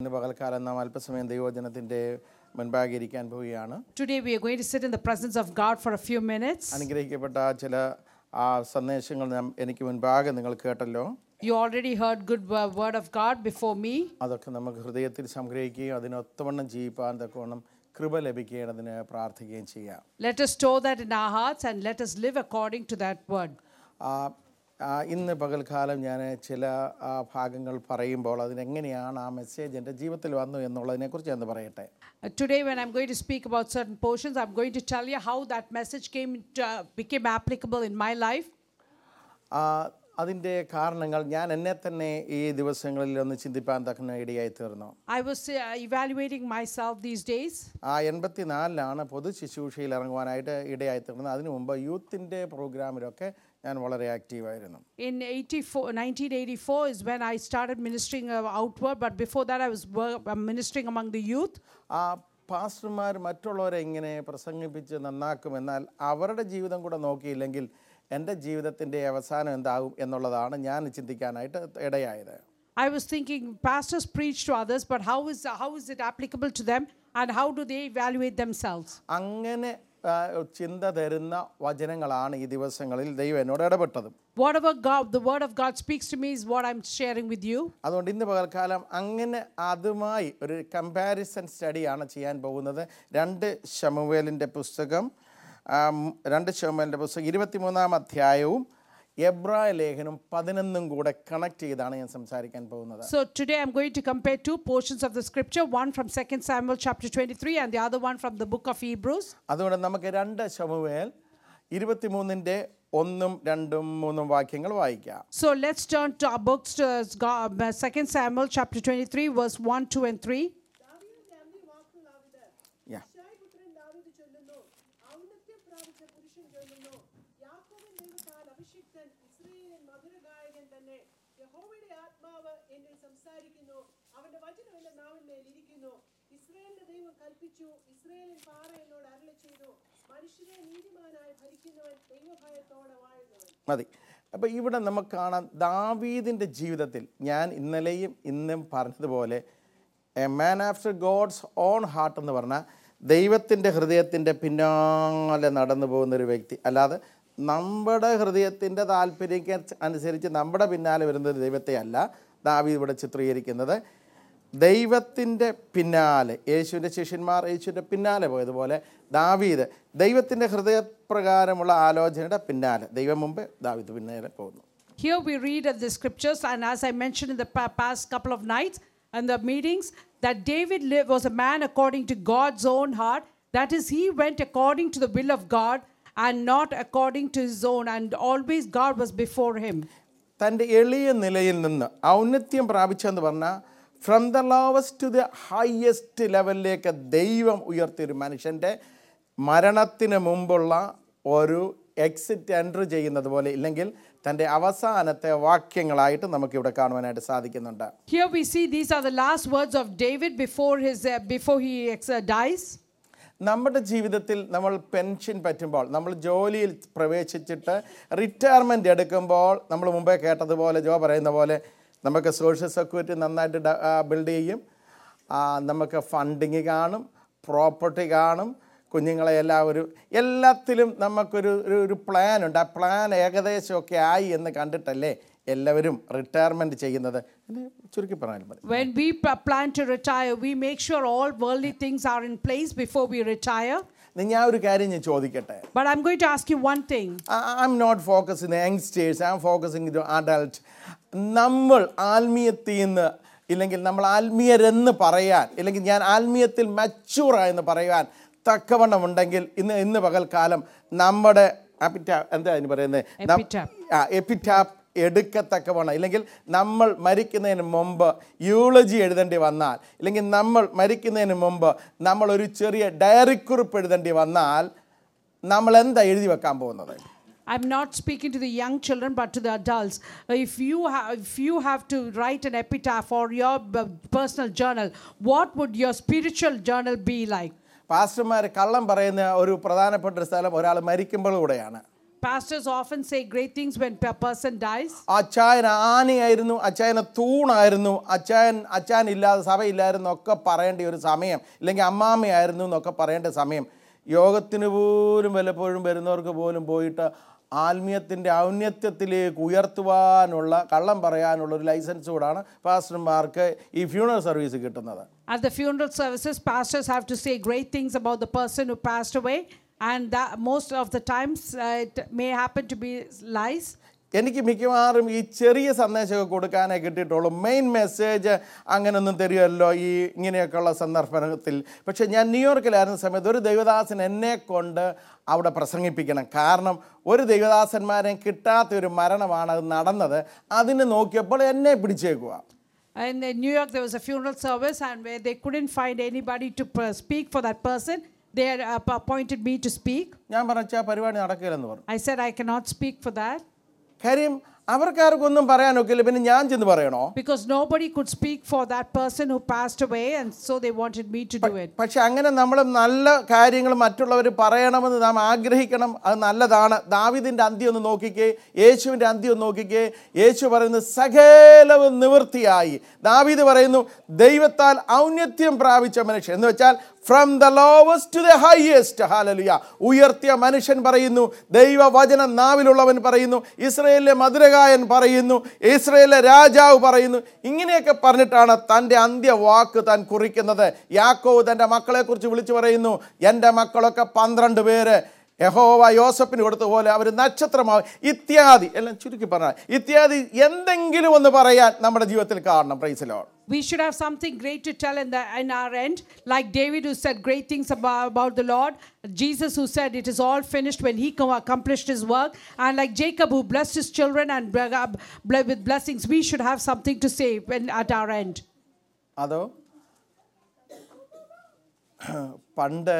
ഇന്ന് പകൽക്കാലം നാം അല്പസമയം ദൈവവചനത്തിൻ്റെ മുൻപാകെ ഇരിക്കാൻ പോവുകയാണ് Today we are going to sit in the presence of God for a few minutes. അനുഗ്രഹിക്കപ്പെട്ട ചില ആ സന്ദേശങ്ങൾ നാം എനിക്ക് മുൻപാകെ നിങ്ങൾ കേട്ടല്ലോ You already heard good wo- word of God before me. അതൊക്കെ നമുക്ക് ഹൃദയത്തിൽ സംഗ്രഹിക്കുകയും അതിനൊത്തവണ്ണം ജീവിപ്പാൻ തക്കവണ്ണം കൃപ ലഭിക്കേണ്ടതിന് പ്രാർത്ഥിക്കുകയും ചെയ്യാം Let us store that in our hearts and let us live according to that word. ആ, ആ, ഇന്ന് പകൽക്കാലം ഞാൻ ചില ആ, ഭാഗങ്ങൾ പറയുമ്പോൾ അതിനെങ്ങനെയാണ് ആ മെസ്സേജ് എൻ്റെ ജീവിതത്തിൽ വന്നു എന്നുള്ളതിനെക്കുറിച്ച് എന്ന് പറയട്ടെ Uh, today, when I'm going to speak about certain portions, I'm going to tell you how that message came to, uh, became applicable in my life. ആ, അതിൻ്റെ കാരണങ്ങൾ ഞാൻ എന്നെ തന്നെ ഈ ദിവസങ്ങളിൽ ഒന്ന് ചിന്തിപ്പാൻ തക്കുന്ന ഇടയായി തീർന്നു I was uh, evaluating myself these days. ആ എൺപത്തി നാലിലാണ് പൊതു ശുശ്രൂഷയിൽ ഇറങ്ങുവാനായിട്ട് ഇടയായി തീർന്നത് അതിനു മുമ്പ് യൂത്തിൻ്റെ പ്രോഗ്രാമിലൊക്കെ ഞാൻ വളരെ ആക്റ്റീവായിരുന്നു In 84, 1984 is when I started ministering uh, outward, but before that, I was wor- uh, ministering among the youth. ആ പാസ്റ്റർമാർ മറ്റുള്ളവരെ ഇങ്ങനെ പ്രസംഗിപ്പിച്ച് നന്നാക്കും എന്നാൽ അവരുടെ ജീവിതം കൂടെ നോക്കിയില്ലെങ്കിൽ എൻ്റെ ജീവിതത്തിൻ്റെ അവസാനം എന്താകും എന്നുള്ളതാണ് ഞാൻ ചിന്തിക്കാനായിട്ട് ഇടയായത് I was thinking pastors preach to others, but how is, how is it applicable to them and how do they evaluate themselves? അങ്ങനെ ആ, ചിന്ത തരുന്ന വചനങ്ങളാണ് ഈ ദിവസങ്ങളിൽ ദൈവം എന്നോട് ഇടപെട്ടതും Whatever God, the word of God speaks to me is what I'm sharing with you. അതുകൊണ്ട് ഇന്ന് പകൽക്കാലം അങ്ങനെ അതുമായി ഒരു കമ്പാരിസൺ സ്റ്റഡിയാണ് ചെയ്യാൻ പോകുന്നത് രണ്ട് ശമുവേലിൻ്റെ പുസ്തകം ആം, രണ്ട് ശമുവേലിൻ്റെ പുസ്തകം ഇരുപത്തിമൂന്നാം അധ്യായവും എബ്രായ ലേഖനം പതിനൊന്നും കൂടെ കണക്ട് ചെയ്താണ് ഞാൻ സംസാരിക്കാൻ പോകുന്നത് So today I'm going to compare two portions of the scripture, one from 2 Samuel chapter 23 and the other one from the book of Hebrews. അതുകൊണ്ട് നമുക്ക് രണ്ട് ശമുവേൽ ഇരുപത്തിമൂന്നിൻ്റെ ഒന്നും രണ്ടും മൂന്നും വാക്യങ്ങൾ വായിക്കാം So let's turn to our books to uh, God- uh, 2 Samuel chapter 23 verse 1, 2 and 3. ദാവീദിന്റെ അന്ത്യവാക്കുകളാവിത്. Yeah. യിശ്ശായി പുത്രൻ ദാവീദ് ചൊല്ലുന്നു, ഔന്നത്യം പ്രാപിച്ച പുരുഷൻ ചൊല്ലുന്നു, യാക്കോബിൻ ദൈവത്താൽ അഭിഷിക്തൻ ഇസ്രായേലിൻ മധുരഗായകൻ തന്നെ. യഹോവയുടെ ആത്മാവ് എന്നിൽ സംസാരിക്കുന്നു. അവന്റെ വചനം എന്റെ നാവിന്മേൽ ഇരിക്കുന്നു. ഇസ്രായേലിന്റെ ദൈവം കൽപ്പിച്ചു, ഇസ്രായേലിൻ പാറ എന്നോട് അരുളി ചെയ്തു. മനുഷ്യരെ നീതിമാനായി ഭരിക്കുന്നവൻ ദൈവഭയത്തോടെ വാഴുന്നവൻ മതി അപ്പോൾ ഇവിടെ നമുക്ക് കാണാം ദാവീദിൻ്റെ ജീവിതത്തിൽ ഞാൻ ഇന്നലെയും ഇന്നും പറഞ്ഞതുപോലെ a man after God's own heart എന്ന് പറഞ്ഞാൽ ദൈവത്തിൻ്റെ ഹൃദയത്തിൻ്റെ പിന്നാലെ നടന്നു പോകുന്ന ഒരു വ്യക്തി അല്ലാതെ നമ്മുടെ ഹൃദയത്തിൻ്റെ താല്പര്യക്ക് അനുസരിച്ച് നമ്മുടെ പിന്നാലെ വരുന്ന ഒരു ദൈവത്തെ അല്ല ദാവീദ് ഇവിടെ ചിത്രീകരിക്കുന്നത് ദൈവത്തിൻ്റെ പിന്നാലെ യേശുവിൻ്റെ ശിഷ്യന്മാർ യേശുവിൻ്റെ പിന്നാലെ പോയതുപോലെ ദാവീദ് ദൈവത്തിൻ്റെ ഹൃദയപ്രകാരമുള്ള ആലോചനയുടെ പിന്നാലെ ദൈവം മുമ്പേ ദാവീദ് പിന്നാലെ പോകുന്നു Here we read of the scriptures, and as I mentioned in the pa- past couple of nights and the meetings, that David lived, was a man according to God's own heart. That is, he went according to the will of God and not according to his own, and always God was before him. തൻ്റെ എളിയ നിലയിൽ നിന്ന് ഔന്നത്യം പ്രാപിച്ചെന്ന് പറഞ്ഞാൽ from the lowest to the highest ലെവലിലേക്ക് ദൈവം ഉയർത്തിയ ഒരു മനുഷ്യൻ്റെ മരണത്തിന് മുമ്പുള്ള ഒരു എക്സിറ്റ് എൻട്രി ചെയ്യുന്നത് പോലെ ഇല്ലെങ്കിൽ തൻ്റെ അവസാനത്തെ വാക്യങ്ങളായിട്ട് നമുക്കിവിടെ കാണുവാനായിട്ട് സാധിക്കുന്നുണ്ട് Here we see these are the last words of David before, his, uh, before he ex- uh, dies. നമ്മുടെ ജീവിതത്തിൽ നമ്മൾ പെൻഷൻ പറ്റുമ്പോൾ നമ്മൾ ജോലിയിൽ പ്രവേശിച്ചിട്ട് റിട്ടയർമെൻ്റ് എടുക്കുമ്പോൾ നമ്മൾ മുമ്പേ കേട്ടതുപോലെ ജോ പറയുന്ന പോലെ നമുക്ക് സോഷ്യൽ സെക്യൂരിറ്റി നന്നായിട്ട് ബിൽഡ് ചെയ്യും ആ, നമുക്ക് ഫണ്ടിങ് കാണും പ്രോപ്പർട്ടി കാണും കുഞ്ഞുങ്ങളെ എല്ലാവരും എല്ലാത്തിലും നമുക്കൊരു ഒരു ഒരു പ്ലാൻ ഉണ്ട് ആ പ്ലാൻ ഏകദേശമൊക്കെ ആയി എന്ന് കണ്ടിട്ടല്ലേ എല്ലാവരും റിട്ടയർമെൻറ്റ് ചെയ്യുന്നത് എന്ന് ചുരുക്കി പറഞ്ഞാൽ മതി When we p- plan to retire, we make sure all worldly things are in place before we retire. ഇനി ഞാൻ ഒരു കാര്യം ഞാൻ ചോദിക്കട്ടെ But I'm going to ask you one thing. I'm not focusing youngsters I'm focusing to adult നമ്മൾ ആത്മീയത്തിൽ നിന്ന് ഇല്ലെങ്കിൽ നമ്മൾ ആത്മീയരെന്ന് പറയാൻ ഇല്ലെങ്കിൽ ഞാൻ ആത്മീയത്തിൽ മച്ചൂറായെന്ന് പറയാൻ തക്കവണ്ണം ഉണ്ടെങ്കിൽ ഇന്ന് ഇന്ന് പകൽക്കാലം നമ്മുടെ അപ്പിറ്റാ എന്താ അതിന് പറയുന്നത് Epitaph. ആ എപ്പിറ്റാപ്പ് എടുക്കത്തക്കവണ്ണം ഇല്ലെങ്കിൽ നമ്മൾ മരിക്കുന്നതിന് മുമ്പ് യൂളജി എഴുതേണ്ടി വന്നാൽ ഇല്ലെങ്കിൽ നമ്മൾ മരിക്കുന്നതിന് മുമ്പ് നമ്മൾ ഒരു ചെറിയ ഡയറിക്കുറിപ്പ് എഴുതേണ്ടി വന്നാൽ നമ്മൾ എന്താ എഴുതി വെക്കാൻ പോകുന്നത് I'm not speaking to the young children, but to the adults. Uh, If you have, if you have to write an epitaph or your uh, personal journal, what would your spiritual journal be like? പാസ്റ്റർമാർ കള്ളം പറയുന്ന ഒരു പ്രധാനപ്പെട്ട ഒരു സ്ഥലം ഒരാൾ മരിക്കുമ്പോൾ കൂടെയാണ് Pastors often say great things when a person dies. അച്ചായൻ ആനയായിരുന്നു അച്ചായന് തൂണായിരുന്നു അച്ചായൻ അച്ചായൻ ഇല്ലാതെ സഭയില്ലായിരുന്നു ഒക്കെ പറയേണ്ട ഒരു സമയം ഇല്ലെങ്കിൽ അമ്മാമ്മയായിരുന്നു എന്നൊക്കെ പറയേണ്ട സമയം യോഗത്തിന് പോലും വല്ലപ്പോഴും വരുന്നവർക്ക് പോലും പോയിട്ട് ആത്മീയത്തിൻ്റെ ഔന്നത്യത്തിലേക്ക് ഉയർത്തുവാനുള്ള കള്ളം പറയാനുള്ള ഒരു ലൈസൻസ് കൂടാണ് പാസ്റ്റർമാർക്ക് ഈ ഫ്യൂണറൽ സർവീസ് കിട്ടുന്നത് At the funeral services, pastors have to say great things about the person who passed away, and that most of the times uh, it may happen to be lies. എനിക്ക് മിക്കവാറും ഈ ചെറിയ സന്ദേശമൊക്കെ കൊടുക്കാനേ കിട്ടിയിട്ടുള്ളൂ main message അങ്ങനെയൊന്നും തരുമല്ലോ ഈ ഇങ്ങനെയൊക്കെയുള്ള സന്ദർഭത്തിൽ പക്ഷേ ഞാൻ ന്യൂയോർക്കിലായിരുന്ന സമയത്ത് ഒരു ദൈവദാസൻ എന്നെ കൊണ്ട് അവിടെ പ്രസംഗിപ്പിക്കണം കാരണം ഒരു ദൈവദാസന്മാരെയും കിട്ടാത്ത ഒരു മരണമാണ് അത് നടന്നത് അതിന് നോക്കിയപ്പോൾ എന്നെ പിടിച്ചേക്കുക In uh, New York, there was a funeral service, and where they couldn't find anybody to uh, speak for that person, they had uh, appointed me to speak. ഞാൻ പറഞ്ഞ ആ പരിപാടി നടക്കില്ലെന്ന് പറഞ്ഞു I said I cannot speak for that കാര്യം അവർക്കാർക്കൊന്നും പറയാനൊക്കില്ല പിന്നെ ഞാൻ ചെന്ന് പറയണോ because nobody could speak for that person who passed away, and so they wanted me to do it. പക്ഷെ അങ്ങനെ നമ്മൾ നല്ല കാര്യങ്ങൾ മറ്റുള്ളവർ പറയണമെന്ന് നാം ആഗ്രഹിക്കണം അത് നല്ലതാണ് ദാവിദിൻ്റെ അന്ത്യം ഒന്ന് നോക്കിക്കേ യേശുവിൻ്റെ അന്ത്യം ഒന്ന് നോക്കിക്കേ യേശു പറയുന്നു സകലവും നിവൃത്തിയായി ദാവീദ് പറയുന്നു ദൈവത്താൽ ഔന്നത്യം പ്രാപിച്ച മനുഷ്യൻ എന്ന് വെച്ചാൽ from the lowest to the highest hallelujah ഉയർത്തിയ മനുഷ്യൻ പറയുന്നു ദൈവവചനം നാവിലുള്ളവൻ പറയുന്നു ഇസ്രയേലിലെ മധുരകായൻ പറയുന്നു ഇസ്രയേലിലെ രാജാവ് പറയുന്നു ഇങ്ങനെയൊക്കെ പറഞ്ഞിട്ടാണ് തൻ്റെ അന്ത്യവാക്ക് താൻ കുറിക്കുന്നത് യാക്കോവ് തൻ്റെ മക്കളെക്കുറിച്ച് വിളിച്ചു പറയുന്നു എൻ്റെ മക്കളൊക്കെ പന്ത്രണ്ട് പേര് യഹോവ യോസഫിന് കൊടുത്ത പോലെ അവർ നക്ഷത്രമാവും ഇത്യാദി എല്ലാം ചുരുക്കി പറഞ്ഞാൽ ഇത്യാദി എന്തെങ്കിലും ഒന്ന് പറയാൻ നമ്മുടെ ജീവിതത്തിൽ കാണണം പ്രൈസിലോ We should have something great to tell in, the, in our end, like David who said great things about, about the Lord, Jesus who said it is all finished when he co- accomplished his work, and like Jacob who blessed his children and ble- uh, ble- with blessings, we should have something to say when, at our end. അതോ പണ്ട്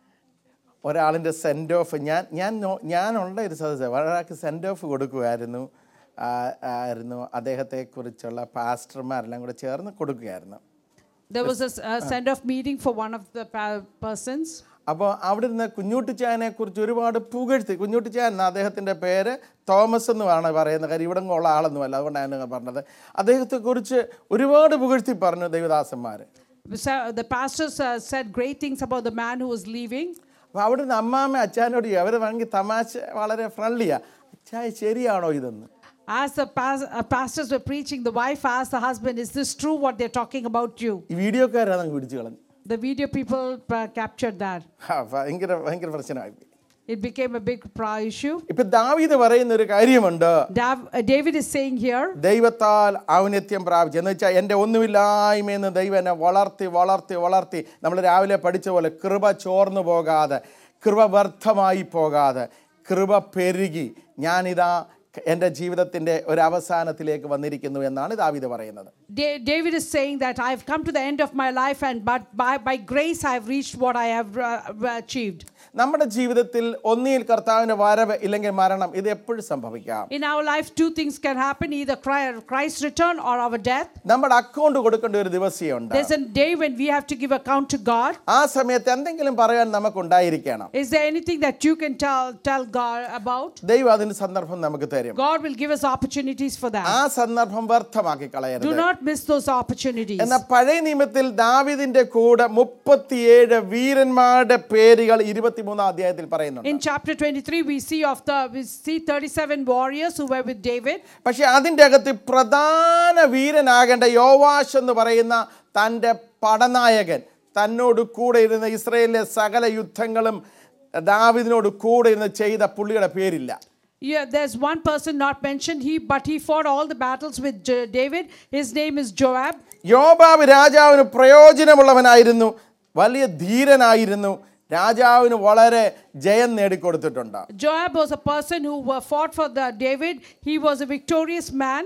ഒരാളിൻ്റെ send off ഞാൻ ഞാൻ no- ഞാനുള്ള ഒരു സദസ്സ് ഒരാൾക്ക് send off കൊടുക്കുമായിരുന്നു ആ, ആയിരുന്നു അദ്ദേഹത്തെക്കുറിച്ചുള്ള പാസ്റ്റർമാരെല്ലാം കൂടെ ചേർന്ന് കൊടുക്കുകയായിരുന്നു There was a, s- a send off meeting for one of the pa- persons. അപ്പോൾ അവിടെ നിന്ന് കുഞ്ഞുട്ടിച്ചായനെ കുറിച്ച് ഒരുപാട് പുകഴ്ത്തി കുഞ്ഞുട്ടിച്ചായൻ എന്ന അദ്ദേഹത്തിൻ്റെ പേര് തോമസ് എന്നുമാണ് പറയുന്നത് കാര്യം ഇവിടെ ഉള്ള ആളൊന്നുമല്ല അതുകൊണ്ടാണ് ഞാൻ പറഞ്ഞത് അദ്ദേഹത്തെക്കുറിച്ച് ഒരുപാട് പുകഴ്ത്തി പറഞ്ഞു ദൈവദാസന്മാർ So the pastors uh, said great things about the man who was leaving. അപ്പോൾ അവിടെ നിന്ന് അമ്മാമ്മ അച്ഛനോട് അവർ ഭയങ്കര തമാശ വളരെ ഫ്രണ്ട്ലിയാണ് അച്ഛായ ശരിയാണോ ഇതെന്ന് As the pas- uh, pastors were preaching, the wife asked the husband, Is this true what they're talking about you? ഈ വീഡിയോക്കാരാണ് അങ്ങ് പിടിച്ചു കളഞ്ഞു The video people uh, captured that. ആ, ഭയങ്കര ഭയങ്കര പ്രശ്നമായി It became a big pro- issue. ഇപ്പം ദാവീദ് പറയുന്ന ഒരു കാര്യമുണ്ട് Dav- uh, David is saying here, ദൈവത്താൽ ഔന്നത്യം പ്രാപിച്ചു എന്ന് വെച്ചാൽ എൻ്റെ ഒന്നുമില്ലായ്മയെന്ന് ദൈവം എന്നെ വളർത്തി വളർത്തി വളർത്തി നമ്മൾ രാവിലെ പഠിച്ച പോലെ കൃപ ചോർന്നു പോകാതെ കൃപ വ്യർത്ഥമായി പോകാതെ കൃപ പെരുകി ഞാനിതാ എൻ്റെ ജീവിതത്തിൻ്റെ ഒരു അവസാനത്തിലേക്ക് വന്നിരിക്കുന്നു എന്നാണ് ദാവീദ് പറയുന്നത് Da- David is saying that I've come to the end of my life, and but by, by grace I've reached what I have uh, achieved. നമ്മുടെ ജീവിതത്തിൽ ഒന്നിയിൽ കർത്താവിൻ്റെ വരവ് ഇല്ലെങ്കിൽ മരണം ഇത് എപ്പോഴും സംഭവിക്കാം In our life, two things can happen either Chri- Christ's return or our death. നമ്മുടെ അക്കൗണ്ട് കൊടുക്കേണ്ട ഒരു ദിവസമുണ്ട് There's a day when we have to give account to God. ആ സമയത്ത് എന്തെങ്കിലും പറയാൻ നമുക്കുണ്ടായിരിക്കണം Is there anything that you can tell, tell God about? ദൈവം അതിന് സന്ദർഭം നമുക്ക് തരും God will give us opportunities for that. ആ സന്ദർഭം വ്യർത്ഥമാക്കി കളയരുത് Do not miss those opportunities. എന്നാൽ പഴയ നിയമത്തിൽ ദാവിദിന്റെ കൂടെ മുപ്പത്തിയേഴ് വീരന്മാരുടെ പേരുകൾ ഇരുപത്തിമൂന്നാം അധ്യായത്തിൽ പറയുന്നുണ്ട് In chapter 23, we see of the we see 37 warriors who were with David. പക്ഷെ അതിൻ്റെ അകത്ത് പ്രധാന വീരനാകേണ്ട യോവാഷ് എന്ന് പറയുന്ന തൻ്റെ പടനായകൻ തന്നോട് കൂടെ ഇരുന്ന ഇസ്രയേലിലെ സകല യുദ്ധങ്ങളും ദാവിദിനോട് കൂടെ ഇരുന്ന് ചെയ്ത പുള്ളിയുടെ പേരില്ല Yeah, there's one person not mentioned. He but he fought all the battles with J- David. His name is Joab. യോബാബ് രാജാവിന് പ്രയോജനമുള്ളവനായിരുന്നു വലിയ ധീരനായിരുന്നു രാജാവിന് വളരെ ജയം നേടിക്കൊടുത്തിട്ടുണ്ട് Joab was a person who uh, fought for the David. He was a victorious man,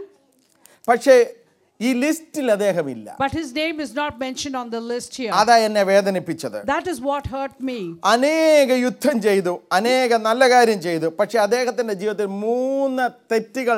പക്ഷേ ഈ ലിസ്റ്റിൽ അദ്ദേഹമില്ല but his name is not mentioned on the list here. അതാ എന്നെ വേദനിപ്പിച്ചത് That is what hurt me. അനേക യുദ്ധം ചെയ്തു അനേക നല്ല കാര്യം ചെയ്തു പക്ഷെ അദ്ദേഹത്തിൻ്റെ ജീവിതത്തിൽ മൂന്ന് തെറ്റുകൾ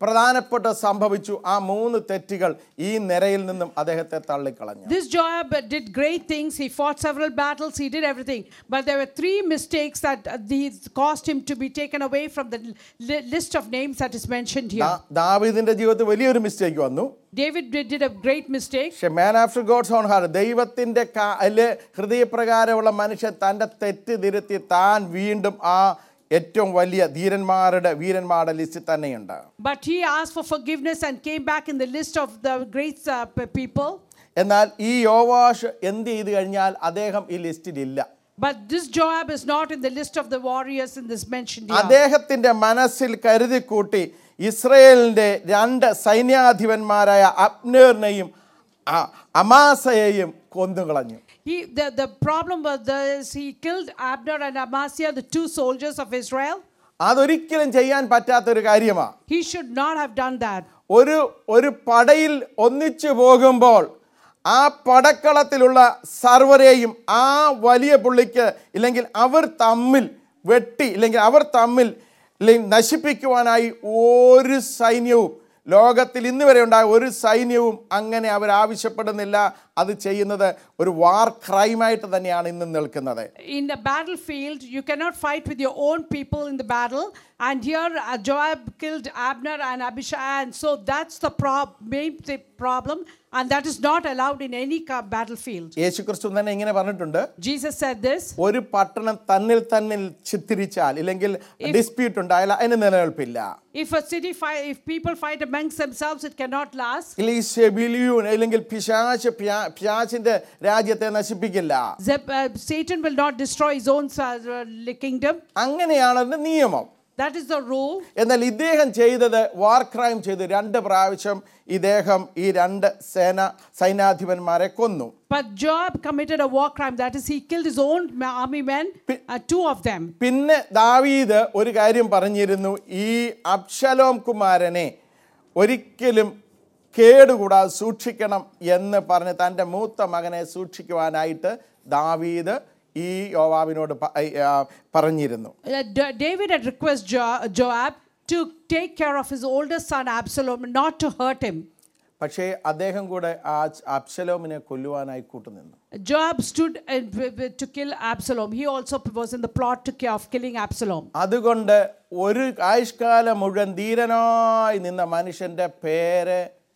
പ്രധാനപ്പെട്ട സംഭവിച്ചു ആ മൂന്ന് തെറ്റുകൾ ഈ നിരയിൽ നിന്നും അദ്ദേഹത്തെ തള്ളിക്കളഞ്ഞു This Joab uh, did great things. He fought several battles. He did everything. But there were three mistakes that uh, these caused him to be taken away from the li- list of names that is mentioned here. ദാ- ദാവീദിന്റെ ജീവിതത്തിൽ വലിയൊരു mistake വന്നു David did, did a great mistake. പക്ഷെ man after God's own heart ദൈവത്തിന്റെ കാ- അല്ലെ ഹൃദയപ്രകാരമുള്ള മനുഷ്യൻ തന്റെ തെറ്റ് തിരുത്തി താൻ വീണ്ടും ആ ഏറ്റവും വലിയ ധീരന്മാരുടെ വീരന്മാരുടെ ലിസ്റ്റിൽ തന്നെയുണ്ട് But he asked for forgiveness and came back in the list of the great uh, p- people. എന്നാൽ ഈ യോവാഷ് എന്ത് ചെയ്ത് കഴിഞ്ഞാൽ അദ്ദേഹം ഈ ലിസ്റ്റിലില്ല But this Joab is not in the list of the warriors in this mentioned here. അദ്ദേഹത്തിന്റെ മനസ്സിൽ കരുതി കൂട്ടി ഇസ്രയേലിന്റെ രണ്ട് സൈന്യാധിപന്മാരായ അബ്നേറിനെയും അ- അമാസയെയും കൊന്നുകളഞ്ഞു He, the, the problem was this, he killed Abner and Amasiah, the two soldiers of Israel. അതൊരിക്കലും ചെയ്യാൻ പറ്റാത്തൊരു കാര്യമാണ് He should not have done that. ഒരു ഒരു പടയിൽ ഒന്നിച്ചു പോകുമ്പോൾ ആ പടക്കളത്തിലുള്ള സർവരെയും ആ വലിയ പുള്ളിക്ക് ഇല്ലെങ്കിൽ അവർ തമ്മിൽ വെട്ടി ഇല്ലെങ്കിൽ അവർ തമ്മിൽ ഇല്ലെങ്കിൽ നശിപ്പിക്കുവാനായി ഒരു സൈന്യവും ലോകത്തിൽ ഇന്ന് വരെ ഉണ്ടായ ഒരു സൈന്യവും അങ്ങനെ അവർ ആവശ്യപ്പെടുന്നില്ല അത് ചെയ്യുന്നത് ഒരു വാർ ക്രൈമായിട്ട് തന്നെയാണ് ഇന്ന് നിൽക്കുന്നത് In the battlefield, you cannot fight with your own people in the battle. And here, uh, Joab killed Abner and Abishai. And so that's the prob- main th- problem. And that is not allowed in any ca- battlefield. യേശു ക്രിസ്തു തന്നെ ഇങ്ങനെ പറഞ്ഞിട്ടുണ്ട് Jesus said this ഒരു പട്ടണം തന്നിൽ തന്നിൽ ചിത്തിരിച്ചാൽ ഇല്ലെങ്കിൽ dispute ഉണ്ടായാൽ അതിന് നിലനിൽപ്പില്ല if a city fight, if people fight amongst themselves, it cannot last. ഇല്ലെങ്കിൽ ഷെബിലിയൂൻ അല്ലെങ്കിൽ പിശാച് പ്യാ- പിശാചിന്റെ രാജ്യത്തെ നശിപ്പിക്കില്ല Zeb, uh, Satan will not destroy his own uh, kingdom. അങ്ങനെയാണ് അതിന്റെ നിയമം That is the rule. എന്നാൽ ഇദ്ദേഹം ചെയ്തത് വാർ ക്രൈം ചെയ്തു രണ്ട് പ്രാവശ്യം ഇദ്ദേഹം ഈ രണ്ട് സേന സൈന്യാധിപന്മാരെ കൊന്നു But Joab committed a war crime. That is, he killed his own ma- army men, Pi- uh, two of them. പിന്നെ ദാവീദ് ഒരു കാര്യം പറഞ്ഞിരുന്നു ഈ അബ്ഷലോം കുമാരനെ ഒരിക്കലും കേടുകൂടാതെ സൂക്ഷിക്കണം എന്ന് പറഞ്ഞ് തൻ്റെ മൂത്ത മകനെ സൂക്ഷിക്കുവാനായിട്ട് ദാവീദ് ഈ യോവാബിനോട് പ- ആ, പറഞ്ഞിരുന്നു Uh, D- David had requested jo- Joab to take care of his oldest son Absalom, not to hurt him. പക്ഷേ അദ്ദേഹം കൂടെ ആ അബ്ഷലോമിനെ കൊല്ലുവാനായി കൂട്ടുനിന്നു Joab stood uh, w- w- to kill Absalom. He also was in the plot to ki- of killing Absalom. അതുകൊണ്ട് ഒരു ആയുഷ്കാലം മുഴുവൻ ധീരനായി നിന്ന മനുഷ്യൻ്റെ പേര്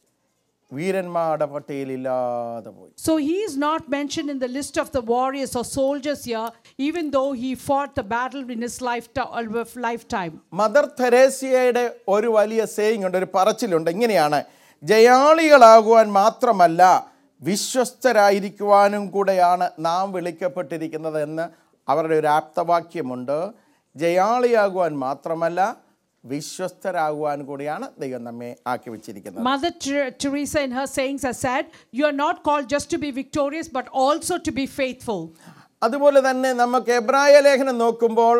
വീരന്മാരുടെ പട്ടികയിലില്ലാതെ പോയി So he is not mentioned in the list of the warriors or soldiers here, even though he fought the battle in his lifeti- uh, lifetime. Mother തെരേസ്യയുടെ ഒരു വലിയ സേയിങ് ഉണ്ട് ഒരു പറച്ചിലുണ്ട് ഇങ്ങനെയാണ് ജയാളികളാകുവാൻ മാത്രമല്ല വിശ്വസ്തരായിരിക്കുവാനും കൂടെയാണ് നാം വിളിക്കപ്പെട്ടിരിക്കുന്നത് എന്ന് അവരുടെ ഒരു ആപ്തവാക്യമുണ്ട് ജയാളിയാകുവാൻ മാത്രമല്ല വിശ്വസ്തരാകുവാൻ കൂടിയാണ് ദൈവം നമ്മെ ആക്കി വെച്ചിരിക്കുന്നത് Mother Ter- Teresa, in her sayings, has said, You are not called just to be victorious, but also to be faithful. അതുപോലെ തന്നെ നമുക്ക് എബ്രായ ലേഖനം നോക്കുമ്പോൾ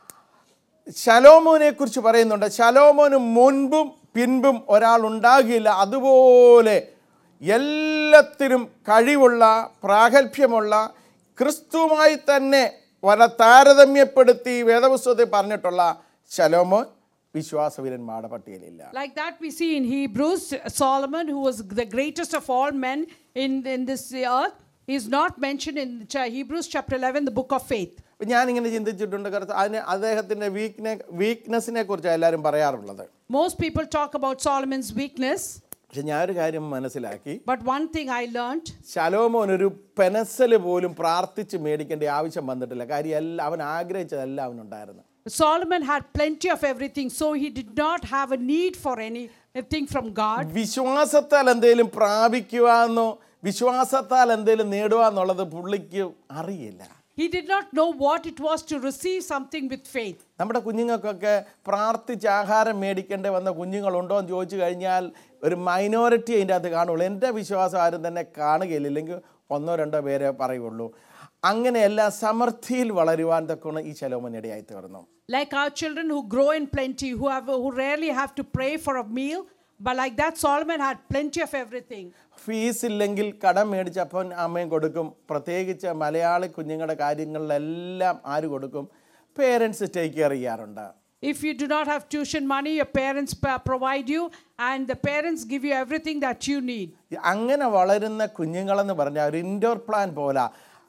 ശലോമോനെ കുറിച്ച് പറയുന്നുണ്ട് ശലോമോന് മുൻപും പിൻപും ഒരാൾ ഉണ്ടാകില്ല അതുപോലെ എല്ലാത്തിനും കഴിവുള്ള പ്രാഗൽഭ്യമുള്ള ക്രിസ്തുവുമായി തന്നെ വല താരതമ്യപ്പെടുത്തി വേദപുസ്തകത്തിൽ പറഞ്ഞിട്ടുള്ള ശലോമോൻ വിശ്വാസവീരന്മാരുടെ പട്ടികയിലില്ല Like that, we see in Hebrews, Solomon, who was the greatest of all men in, in this earth, is not mentioned in cha- Hebrews chapter 11, the book of faith. അപ്പം ഞാനിങ്ങനെ ചിന്തിച്ചിട്ടുണ്ട് കർത്ത അതിന് അദ്ദേഹത്തിൻ്റെ വീക്ക്നെ വീക്ക്നെസ്സിനെ കുറിച്ചാണ് എല്ലാവരും പറയാറുള്ളത് Most people talk about Solomon's weakness, പക്ഷെ ഞാനൊരു കാര്യം മനസ്സിലാക്കി but one thing I learned ശലോമോൻ ഒരു പെനസൽ പോലും പ്രാർത്ഥിച്ച് മേടിക്കേണ്ട ആവശ്യം വന്നിട്ടില്ല കാര്യം എല്ലാം അവൻ ആഗ്രഹിച്ചതെല്ലാം അവനുണ്ടായിരുന്നു Solomon had plenty of everything, so he did not have a need for anything from God. വിശ്വാസത്താൽ എന്തെങ്കിലും പ്രാപിക്കുവാന്നോ വിശ്വാസത്താൽ എന്തെങ്കിലും നേടുവാന്നുള്ളത് പുള്ളിക്ക് അറിയില്ല He did not know what it was to receive something with faith. നമ്മുടെ കുഞ്ഞുങ്ങൾക്കൊക്കെ പ്രാർത്ഥിച്ച് ആഹാരം മേടിക്കേണ്ടി വന്ന കുഞ്ഞുങ്ങളുണ്ടോ എന്ന് ചോദിച്ചു കഴിഞ്ഞാൽ ഒരു മൈനോറിറ്റി അതിൻ്റെ അകത്ത് കാണുള്ളൂ എൻ്റെ വിശ്വാസം ആരും തന്നെ കാണുകയില്ല ഇല്ലെങ്കിൽ ഒന്നോ രണ്ടോ പേരെ പറയുള്ളൂ അങ്ങനെയെല്ലാം സമൃദ്ധിയിൽ വളരുവാൻ തക്കോണം ഈ ശലോമൻ ഇടയായി തീർന്നു Like our children who grow in plenty, who, have, who rarely have to pray for a meal, but like that, Solomon had plenty of everything. Fees ഇല്ലെങ്കിൽ കടം മേടിച്ച് അപ്പൻ അമ്മയും കൊടുക്കും പ്രത്യേകിച്ച് മലയാളി കുഞ്ഞുങ്ങളുടെ കാര്യങ്ങളിലെല്ലാം ആര് കൊടുക്കും പേരൻസ് ടേക്ക് കെയർ ചെയ്യാറുണ്ട് If you do not have tuition money, your parents pa- provide you, and the parents give you everything that you need. അങ്ങനെ വളരുന്ന കുഞ്ഞുങ്ങളെന്ന് പറഞ്ഞാൽ ഒരു ഇൻഡോർ പ്ലാൻ പോലെ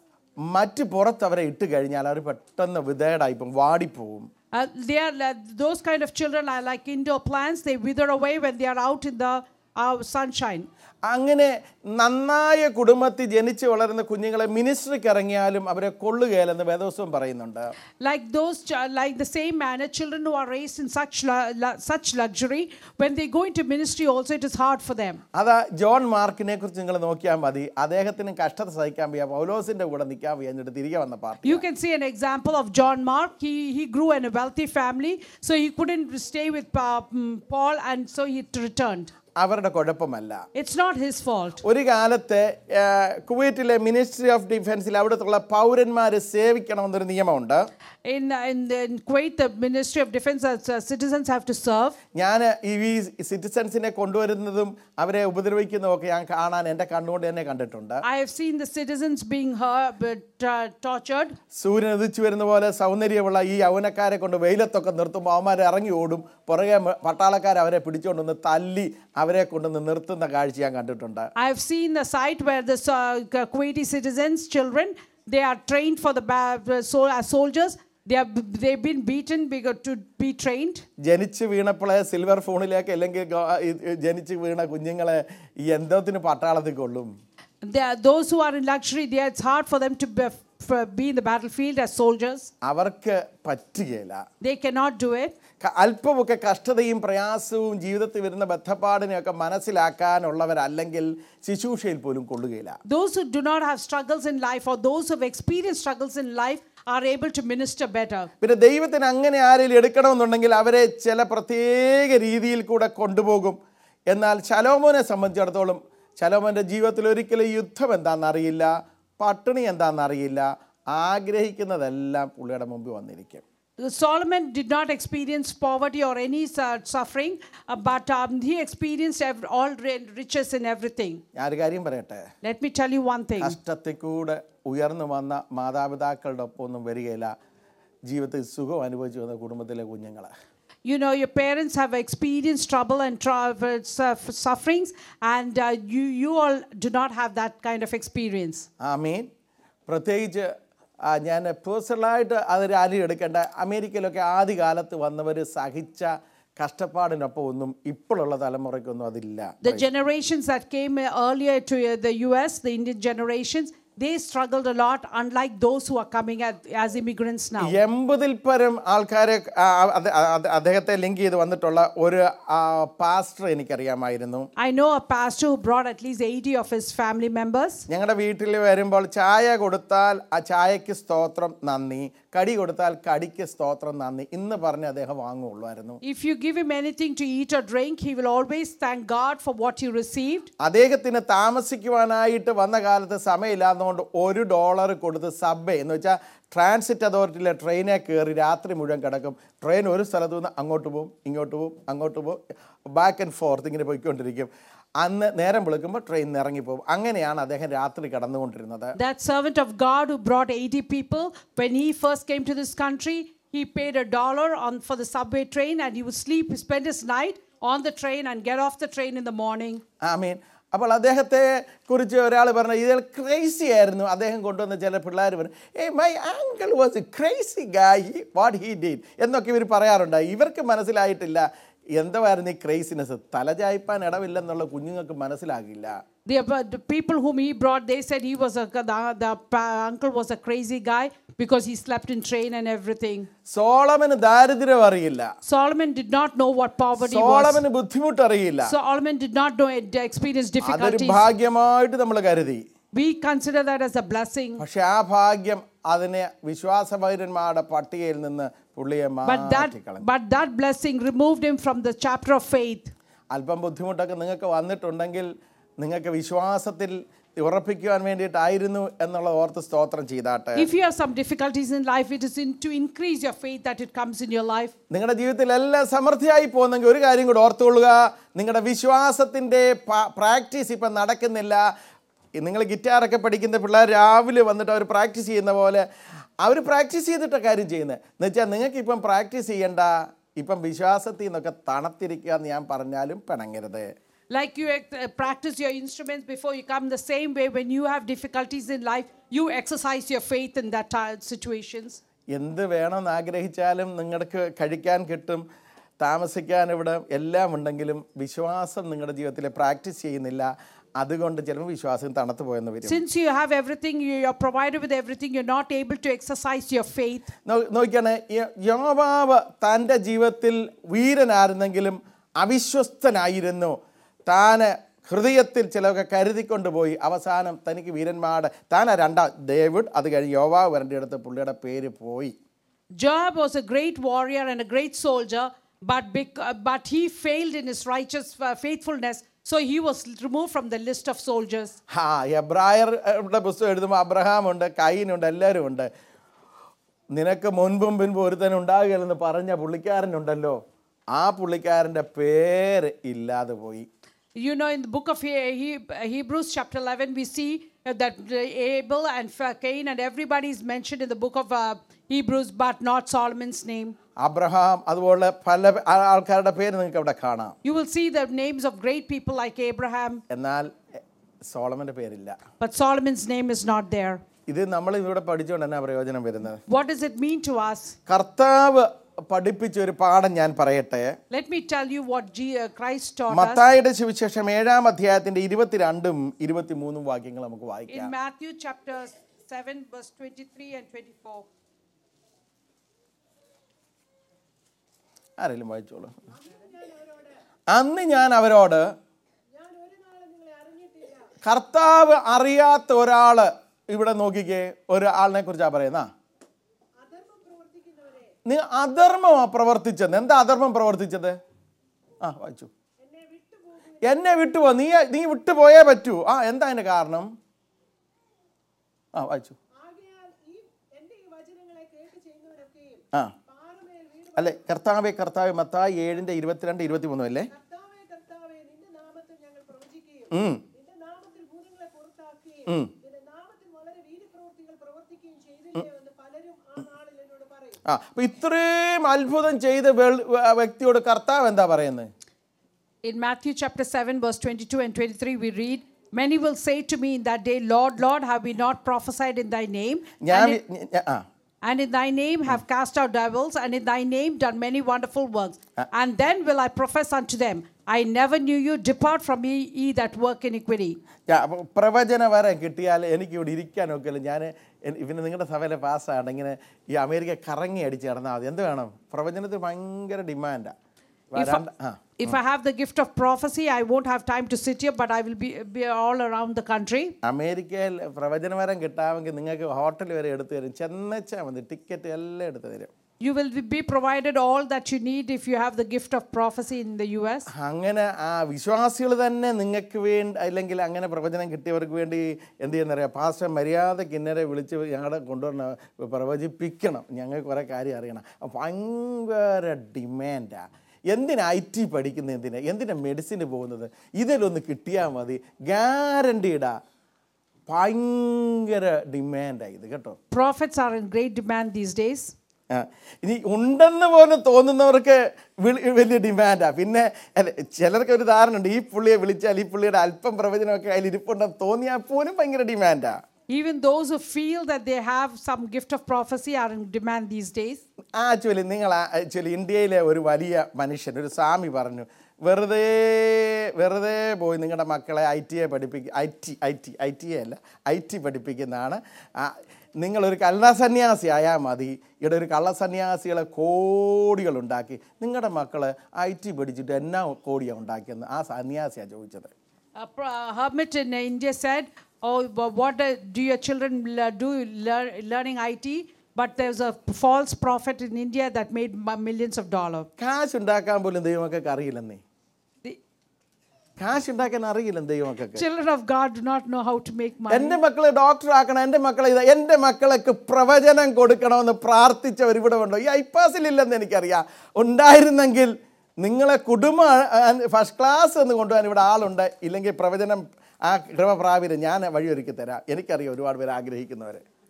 മറ്റ് പുറത്ത് അവരെ ഇട്ട് കഴിഞ്ഞാൽ അവർ പെട്ടെന്ന് വിധേടായിപ്പം വാടിപ്പോവും Uh, they are like- those kind of children are like indoor plants. They wither away when they are out in the uh, sunshine. അങ്ങനെ നന്നായ കുടുംബത്തിൽ ജനിച്ച് വളരുന്ന കുഞ്ഞുങ്ങളെ മിനിസ്ട്രിക്ക് ഇറങ്ങിയാലും അവരെ കൊള്ളുകയില്ലെന്ന് വേദോത്സവം പറയുന്നുണ്ട് Like those, ch- like the same manner, children who are raised in such lu- lu- such luxury, when they go into ministry, also it is hard for them. അതാ John മാർക്കിനെ കുറിച്ച് നിങ്ങൾ നോക്കിയാൽ മതി അദ്ദേഹത്തിന് കഷ്ടത സഹിക്കാൻ വയ്യ പൗലോസിന്റെ കൂടെ നിൽക്കാൻ വയ്യ എന്നിട്ട് തിരികെ വന്ന party You can see an example of John Mark. He, he grew in a wealthy family, so he couldn't stay with uh, mm, Paul, and so he returned. അവരുടെ കുഴപ്പമല്ല It's not his fault. ഒരു കാലത്ത് ആ, കുവൈറ്റിലെ ministry of ഡിഫൻസിൽ അവിടുത്തെ പൗരന്മാർ സേവിക്കണമെന്നൊരു നിയമമുണ്ട് In, in, in Kuwait, the Ministry of Defense, uh, citizens have to serve. ഞാൻ ഈ സിറ്റിസൺസിനെ കൊണ്ടുവരുന്നതും അവരെ ഉപദ്രവിക്കുന്നതും ഒക്കെ ഞാൻ കാണാൻ എൻ്റെ കണ്ണുകൊണ്ട് തന്നെ കണ്ടിട്ടുണ്ട് I have seen the citizens being hurt, but, uh, tortured. സൂര്യൻ ഉദിച്ചു വരുന്ന പോലെ സൗന്ദര്യമുള്ള ഈ യൗവനക്കാരെ കൊണ്ട് വെയിലത്തൊക്കെ നിർത്തുമ്പോൾ അവന്മാർ ഇറങ്ങി ഓടും പുറകെ മ- പട്ടാളക്കാർ അവരെ പിടിച്ചുകൊണ്ടുവന്ന് തല്ലി അവരെ കൊണ്ടുവന്ന് നിർത്തുന്ന കാഴ്ച ഞാൻ കണ്ടിട്ടുണ്ട് I have seen the site where the uh, Kuwaiti citizens, children, they are trained for the ba- uh, sol- as soldiers. They have they've been beaten because to be trained. ജനിച്ച് വീണപ്പോളെ സിൽവർ ഫോണിലേക്ക് അല്ലെങ്കിൽ go- ഈ- ഈ ജനിച്ച് വീണ കുഞ്ഞുങ്ങളെ ഈ എന്തോത്തിന് പട്ടാളത്തിൽ കൊള്ളും They are, those who are in luxury, they, it's hard for them to be, for be in the battlefield as soldiers. അവർക്ക് പറ്റുകയില്ല They cannot do it. ക- അല്പമൊക്കെ കഷ്ടതയും പ്രയാസവും ജീവിതത്തിൽ വരുന്ന ബന്ധപ്പാടിനെയൊക്കെ മനസ്സിലാക്കാനുള്ളവരല്ലെങ്കിൽ ശുശ്രൂഷയിൽ പോലും കൊള്ളുകയില്ല Those who do not have struggles in life or those who have experienced struggles in life are able to minister better. പിന്നെ ദൈവത്തിന് അങ്ങനെ ആരെങ്കിലും എടുക്കണമെന്നുണ്ടെങ്കിൽ അവരെ ചില പ്രത്യേക രീതിയിൽ കൂടെ കൊണ്ടുപോകും എന്നാൽ ശലോമോനെ സംബന്ധിച്ചിടത്തോളം ശലോമോൻ്റെ ജീവിതത്തിൽ ഒരിക്കലും യുദ്ധം എന്താണെന്നറിയില്ല പട്ടിണി എന്താണെന്നറിയില്ല ആഗ്രഹിക്കുന്നതെല്ലാം പുള്ളിയുടെ മുമ്പിൽ വന്നിരിക്കും Solomon did not experience poverty or any uh, suffering, uh, but um, he experienced ev- all ri- riches in everything. ഞാനൊരു കാര്യം പറയട്ടെ Let me tell you one thing. കഷ്ടത്തിൽ കൂടെ ഉയർന്നു വന്ന മാതാപിതാക്കളുടെ ഒപ്പം ഒന്നും വരികയില്ല ജീവിതത്തിൽ സുഖം അനുഭവിച്ചു വന്ന കുടുംബത്തിലെ കുഞ്ഞുങ്ങൾ You know, your parents have experienced trouble and tra- uh, su- sufferings, and uh, you, you all do not have that kind of experience. ആ മീൻ പ്രത്യേകിച്ച് ആ, ഞാൻ പേഴ്സണലായിട്ട് അതൊരു ആരും എടുക്കേണ്ട അമേരിക്കയിലൊക്കെ ആദ്യകാലത്ത് വന്നവർ സഹിച്ച കഷ്ടപ്പാടിനൊപ്പം ഒന്നും ഇപ്പോഴുള്ള തലമുറയ്ക്കൊന്നും അതില്ല The generations that came uh, earlier to uh, the US, the Indian generations, they struggled a lot, unlike those who are coming at, as immigrants now. എൺപതിൽ പരം ആൾക്കാരെ ആ, അത് അത് അദ്ദേഹത്തെ ലിങ്ക് ചെയ്ത് വന്നിട്ടുള്ള ഒരു പാസ്റ്റർ എനിക്കറിയാമായിരുന്നു I know a pastor who brought at least 80 of his family members. ഞങ്ങളുടെ വീട്ടിൽ വരുമ്പോൾ ചായ കൊടുത്താൽ ആ ചായക്ക് സ്തോത്രം നന്ദി കടി കൊടുത്താൽ കടിക്ക് സ്തോത്രം നന്ദി ഇന്ന് പറഞ്ഞ് അദ്ദേഹം വാങ്ങുള്ളായിരുന്നു If you give him anything to eat or drink, he will always thank God for what he received. അദ്ദേഹത്തിന് താമസിക്കുവാനായിട്ട് വന്ന കാലത്ത് സമയമില്ലാത്തതുകൊണ്ട് ഒരു ഡോളർ കൊടുത്ത് സബ്വേ എന്ന് വെച്ചാൽ ട്രാൻസിറ്റ് അതോറിറ്റിയിലെ ട്രെയിനെ കയറി രാത്രി മുഴുവൻ കിടക്കും ട്രെയിൻ ഒരു സ്ഥലത്തു നിന്ന് അങ്ങോട്ട് പോകും ഇങ്ങോട്ട് പോകും അങ്ങോട്ട് പോകും ബാക്ക് ആൻഡ് ഫോർത്ത് ഇങ്ങനെ പോയിക്കൊണ്ടിരിക്കും അന്ന് നേരം വിളിക്കുമ്പോൾ ട്രെയിൻ ഇറങ്ങിപ്പോകും അങ്ങനെയാണ് അദ്ദേഹം രാത്രി കടന്നുകൊണ്ടിരുന്നത് That servant of God who brought 80 people, when he first came to this country, he paid a dollar on for the subway train and he would sleep, spend his night on the train and get off the train in the morning. I mean അപ്പോൾ അദ്ദേഹത്തെ കുറിച്ച് ഒരാൾ പറഞ്ഞു ഇതിൽ crazy ആയിരുന്നു അദ്ദേഹം കൊണ്ടുവന്ന ചില പിള്ളേർ പറഞ്ഞു ah my uncle was a crazy guy what he did എന്നൊക്കെ ഇവർ പറയാറുണ്ട് ഇവർക്ക് മനസ്സിലായിട്ടില്ല എന്തായിരുന്നു ഈ ക്രേസിനെസ് തലചായ്പാൻ ഇടവില്ലെന്നുള്ള കുഞ്ഞുങ്ങൾക്ക് മനസ്സിലാകില്ല The, but the people whom he brought, they said he was a, the, the pa- uncle was a crazy guy because he slept in train and everything. സോളമന് ദാരിദ്ര്യം അറിയില്ല Solomon did not know what poverty was. സോളമന് ബുദ്ധിമുട്ട് അറിയില്ല Solomon did not know it, experience അതൊരു difficulties. ഭാഗ്യമായിട്ട് നമ്മൾ കരുതി We consider that as a blessing. പക്ഷെ ആ ഭാഗ്യം അതിനെ വിശ്വാസപൗരന്മാരുടെ പട്ടികയിൽ നിന്ന് പുള്ളിയെ But that, മാറ്റിക്കളഞ്ഞു but that blessing removed him from the chapter of faith. അല്പം ബുദ്ധിമുട്ടൊക്കെ നിങ്ങൾക്ക് വന്നിട്ടുണ്ടെങ്കിൽ നിങ്ങൾക്ക് വിശ്വാസത്തിൽ ഉറപ്പിക്കുവാൻ വേണ്ടിയിട്ടായിരുന്നു എന്നുള്ള ഓർത്ത് സ്തോത്രം ചെയ്താട്ടെ If you have some difficulties in life, it is in, to increase your faith that it comes in your life. നിങ്ങളുടെ ജീവിതത്തിൽ എല്ലാം സമൃദ്ധിയായി പോകുന്നെങ്കിൽ ഒരു കാര്യം കൂടെ ഓർത്തുകൊള്ളുക നിങ്ങളുടെ വിശ്വാസത്തിൻ്റെ പ്രാക്ടീസ് ഇപ്പം നടക്കുന്നില്ല നിങ്ങൾ ഗിറ്റാറൊക്കെ പഠിക്കുന്ന പിള്ളേർ രാവിലെ വന്നിട്ട് അവർ പ്രാക്ടീസ് ചെയ്യുന്ന പോലെ അവർ പ്രാക്ടീസ് ചെയ്തിട്ട കാര്യം ചെയ്യുന്നത് എന്ന് വെച്ചാൽ നിങ്ങൾക്ക് ഇപ്പം പ്രാക്ടീസ് ചെയ്യേണ്ട ഇപ്പം വിശ്വാസത്തിൽ നിന്നൊക്കെ തണുത്തിരിക്കുക എന്ന് ഞാൻ പറഞ്ഞാലും പിണങ്ങരുത് Like you ex- uh, practice your instruments before you come, the same way when you have difficulties in life, you exercise your faith in that uh, situations. എന്ത് വേണമെന്ന് ആഗ്രഹിച്ചാലും നിങ്ങൾക്ക് കഴിക്കാൻ കിട്ടും താമസിക്കാൻ ഇവിടെ എല്ലാം ഉണ്ടെങ്കിലും വിശ്വാസം നിങ്ങളുടെ ജീവിതത്തിൽ പ്രാക്ടീസ് ചെയ്യുന്നില്ല അതുകൊണ്ട് ചിലപ്പോൾ വിശ്വാസം തണുത്തു പോയെന്ന് വരും Since you have everything, you are provided with everything, you're not able to exercise your faith. നോ- നോക്കിയാണ് യ- യോവാബ് തൻ്റെ ജീവിതത്തിൽ വീരനായിരുന്നെങ്കിലും അവിശ്വസ്തനായിരുന്നു താന് ഹൃദയത്തിൽ ചിലതൊക്കെ കരുതിക്കൊണ്ടുപോയി അവസാനം തനിക്ക് വീരന്മാരുടെ താൻ ആ രണ്ടാം ഡേവിഡ് അത് കഴിഞ്ഞ് യോവാവ് വരേണ്ടടുത്ത് പുള്ളിയുടെ പേര് പോയി Joab was a great warrior and a great soldier, but, bec- uh, but he failed in his righteous uh, faithfulness, so he was removed from the list of soldiers. ഹാ എബ്രായരുടെ പുസ്തകം എഴുതുമ്പോൾ അബ്രഹാമുണ്ട് കൈനുണ്ട് എല്ലാവരും ഉണ്ട് നിനക്ക് മുൻപും പിൻപും ഒരുത്തൻ ഉണ്ടാകുകയില്ലെന്ന് പറഞ്ഞ പുള്ളിക്കാരനുണ്ടല്ലോ ആ പുള്ളിക്കാരൻ്റെ പേര് ഇല്ലാതെ പോയി You know, in the book of He- He- Hebrews, chapter 11, we see uh, that uh, Abel and Fa- Cain and everybody is mentioned in the book of uh, Hebrews, but not Solomon's name. Abraham അതുപോലെ പല ആ- ആൾക്കാരുടെ പേര് നിങ്ങൾക്ക് അവിടെ കാണാം You will see the names of great people like Abraham, എന്നാൽ എ, സോളമൻ്റെ പേരില്ല but Solomon's name is not there. ഇത് നമ്മൾ ഇവിടെ പഠിച്ചുകൊണ്ട് എന്നാ പ്രയോജനം വരുന്നത് What does it mean to us? കർത്താവ് പഠിപ്പിച്ച ഒരു പാഠം ഞാൻ പറയട്ടെ Let me tell you what G- uh, Christ taught us. മത്തായുടെ സുവിശേഷം ഏഴാം അധ്യായത്തിന്റെ ഇരുപത്തിരണ്ടും ഇരുപത്തിമൂന്നും വാക്യങ്ങൾ നമുക്ക് In വായിക്കാം Matthew chapter 7, verse 23 and 24. ആരെങ്കിലും വായിച്ചോളൂ അന്ന് ഞാൻ അവരോട് ഞാൻ ഒരു നാളും നിങ്ങളെ അറിഞ്ഞിട്ടില്ല കർത്താവ് അറിയാത്ത ഒരാള് ഇവിടെ നോക്കിക്കേ ഒരാളിനെ കുറിച്ചാ പറയുന്ന അധർമ്മം പ്രവർത്തിക്കുന്നവരെ നീ അധർമ്മമാ പ്രവർത്തിച്ചത് എന്താ അധർമ്മം പ്രവർത്തിച്ചത് ആ വായിച്ചു എന്നെ വിട്ടുപോകും എന്നെ വിട്ടുപോ നീ നീ വിട്ടുപോയേ പറ്റൂ ആ എന്താ അതിന്റെ കാരണം ആ വായിച്ചു ആകയാൽ ഈ എന്റെ ഈ വചനങ്ങളെ കേട്ട് ചെയ്യുന്നവരൊക്കെയും ആ പാറമേൽ വീട് അല്ലെ കർത്താവെ കർത്താവെ മത്തായി ഏഴിന്റെ ഇരുപത്തിരണ്ട് ഇരുപത്തിമൂന്നും അല്ലേ കർത്താവേ കർത്താവേ നിന്റെ നാമത്തിൽ ഞങ്ങൾ പ്രവചിക്കുകയും ഉം. നിന്റെ നാമത്തിൽ ഭൂതങ്ങളെ പുറത്താക്കുകയും നിന്റെ നാമത്തിൽ വളരെ വീര്യപ്രവൃത്തികൾ പ്രവർത്തിക്കുകയും ചെയ്തില്ലയോ എന്ന് പലരും ആ നാളിൽ എന്നോട് പറയും ആ അപ്പൊ ഇത്രയും അത്ഭുതം ചെയ്ത വെൾ- ആ വ്യക്തിയോട് കർത്താവ് എന്താ പറയുന്നത് In Matthew chapter 7, verse 22 and 23, we read, Many will say to me in that day, Lord, Lord, have we not prophesied in thy name? ഞാൻ And വി- in, ഞ- ആ and in thy name have cast out devils, and in thy name done many wonderful works. And then will I profess unto them, I never knew you, depart from me, ye that work iniquity. ഞാ- അപ്പൊ പ്രവചന വരം കിട്ടിയാൽ എനിക്ക് ഇവിടെ ഇരിക്കാനൊക്കെ ഇല്ല ഞാൻ ഇവന് നിങ്ങളുടെ സഭയിലെ പാസ്സാണ് ഇങ്ങനെ ഈ അമേരിക്ക കറങ്ങി അടിച്ച് നടന്നാൽ മതി എന്ത് വേണം പ്രവചനത്തിന് ഭയങ്കര ഡിമാൻഡാണ് If I, ആ if I have the gift of prophecy, I won't have time to sit here, but I will be, be all around the country. അമേരിക്കയിൽ പ്രവചനവരം കിട്ടാമെങ്കിൽ നിങ്ങൾക്ക് ഹോട്ടൽ വരെ എടുത്തു തരും ചെന്നച്ചാൽ മതി ടിക്കറ്റ് എല്ലാം എടുത്തു തരും You will be provided all that you need if you have the gift of prophecy in the US. അങ്ങനെ ആ വിശ്വാസികൾ തന്നെ നിങ്ങൾക്ക് വേണ്ടി അല്ലെങ്കിൽ അങ്ങനെ പ്രവചനം കിട്ടിയവർക്ക് വേണ്ടി എന്ത് ചെയ്യുന്നറിയാം പാസ്റ്റർ മര്യാദയ്ക്ക് ഇന്നരെ വിളിച്ച് ഞങ്ങളുടെ കൊണ്ടുവരണം പ്രവചിപ്പിക്കണം ഞങ്ങൾക്ക് കുറേ കാര്യം അറിയണം അപ്പൊ ഭയങ്കര ഡിമാൻഡാണ് എന്തിനാ ഐ ടി പഠിക്കുന്നത് എന്തിനാ എന്തിനാ മെഡിസിന് പോകുന്നത് ഇതിലൊന്ന് കിട്ടിയാൽ മതി ഗ്യാരണ്ടീടാ ഭയങ്കര ഡിമാൻഡാണ് ഇത് കേട്ടോ Prophets are in great demand these days. ആ, ഇനി ഉണ്ടെന്ന് പോലും തോന്നുന്നവർക്ക് വിളി- വലിയ ഡിമാൻഡാണ് പിന്നെ അല്ല, ചിലർക്ക് ഒരു ധാരണ ഉണ്ട് ഈ പുള്ളിയെ വിളിച്ചാൽ ഈ പുള്ളിയുടെ അല്പം പ്രവചനമൊക്കെ അതിൽ ഇരിപ്പുണ്ടെന്ന് തോന്നിയാൽ പോലും ഭയങ്കര ഡിമാൻഡാണ് Even those who feel that they have some gift of prophecy are in demand these days. Actually നിങ്ങൾ ആക്ച്വലി ഇന്ത്യയിലെ ഒരു വലിയ മനുഷ്യൻ ഒരു സ്വാമി പറഞ്ഞു വെറുതെ വെറുതെ പോയി നിങ്ങളുടെ മക്കളെ ഐ ടി എ പഠിപ്പിക്കുക I T I T I T A അല്ല ഐ ടി പഠിപ്പിക്കുന്നതാണ് ആ, നിങ്ങളൊരു കള്ളസന്യാസി ആയാൽ മതി ഇവിടെ ഒരു കള്ളസന്യാസികളെ കോടികളുണ്ടാക്കി നിങ്ങളുടെ മക്കൾ ഐ ടി പഠിച്ചിട്ട് എന്നാ കോടിയാണ് ഉണ്ടാക്കിയെന്ന് ആ സന്യാസിയാണ് ചോദിച്ചത് A pro- a hermit in India said, Oh, wha- what uh, do your children le- do lear- learning IT? But there's a false prophet in India that made m- millions of dollars. കാശ് ഉണ്ടാക്കാൻ പോലും ദൈവമൊക്കെ അറിയില്ലെന്നേ The കാശ് ഉണ്ടാക്കാൻ അറിയില്ലെന്ന് ദൈവമൊക്കെ children of God do not know how to make money. എൻ്റെ മക്കളെ doctor ആക്കണം എൻ്റെ മക്കളെ ഇത് എൻ്റെ മക്കളൊക്കെ പ്രവചനം കൊടുക്കണമെന്ന് പ്രാർത്ഥിച്ചവർ ഇവിടെ ഉണ്ടോ ഈ ഐപ്പാസിലില്ലെന്ന് എനിക്കറിയാം ഉണ്ടായിരുന്നെങ്കിൽ നിങ്ങളെ കുടുംബ ഫസ്റ്റ് ക്ലാസ് എന്ന് കൊണ്ടുപോകാൻ ഇവിടെ ആളുണ്ട് ഇല്ലെങ്കിൽ പ്രവചനം ആ കൃപ പ്രാപിര് ഞാൻ വഴിയൊരുക്കി തരാം എനിക്കറിയാം ഒരുപാട് പേര് ആഗ്രഹിക്കുന്നവർ